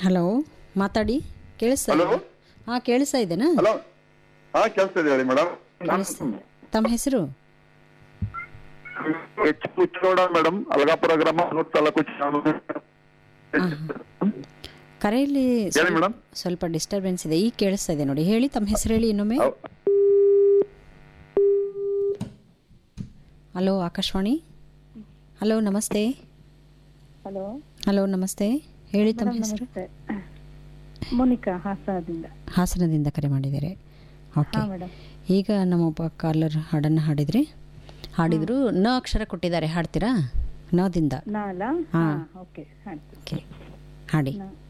Hello ಮಾತಾಡಿ ಕೇಳಿಸ್ತಾ hello ಹಾಂ ಕೇಳಿಸ್ತಾ ಇದೆನಾ ಹಲೋ ಹಾ ಕೆಲಸ ಇದೆ ಹೇಳಿ ಮೇಡಮ್ ಕೇಳಿಸ್ತಾ ತಮ್ಮ ಹೆಸರು ಎಚ್ ಮುಚ್ಚೋಡ ಮೇಡಮ್ ಅಲಗಾಪುರ ಗ್ರಾಮ ನೂರ್ ತಾಲೂಕು ಚಾಮರಾಜ ಕರೆಯಲ್ಲಿ ಹೇಳಿ ಸ್ವಲ್ಪ- ಮೇಡಮ್ ಸ್ವಲ್ಪ ಡಿಸ್ಟರ್ಬೆನ್ಸ್ ಇದೆ ಈಗ ಕೇಳಿಸ್ತಾ ಇದೆ ನೋಡಿ ಹೇಳಿ ತಮ್ಮ ಹೆಸರು ಹೇಳಿ ಇನ್ನೊಮ್ಮೆ ಹೌ- ಹಲೋ ಆಕಾಶವಾಣಿ ಹಲೋ ನಮಸ್ತೆ ಹಲೋ ಹಲೋ ನಮಸ್ತೆ ಹೇಳಿ ತಮ್ಮ ಹೆಸರು ನಮಸ್ತೆ ಮೋನಿಕಾ ಹಾಸನದಿಂದ ಹಾಸನದಿಂದ ಕರೆ ಮಾಡಿದ್ದಾರೆ ಓಕೆ ಹಾ ಮೇಡಮ್ ಈಗ ನಮ್ಮ ಒಬ್ಬ ಕಾಲರ್ ಹಾಡನ್ನು ಹಾಡಿದ್ರಿ ಹಾಡಿದ್ರು ನ ಅಕ್ಷರ ಕೊಟ್ಟಿದ್ದಾರೆ ಹಾಡ್ತೀರಾ ನದಿಂದ ನಾಲ ಹಾ. ಓಕೆ ಆಯ್ತು ಓಕೆ ಹಾಡಿ ನ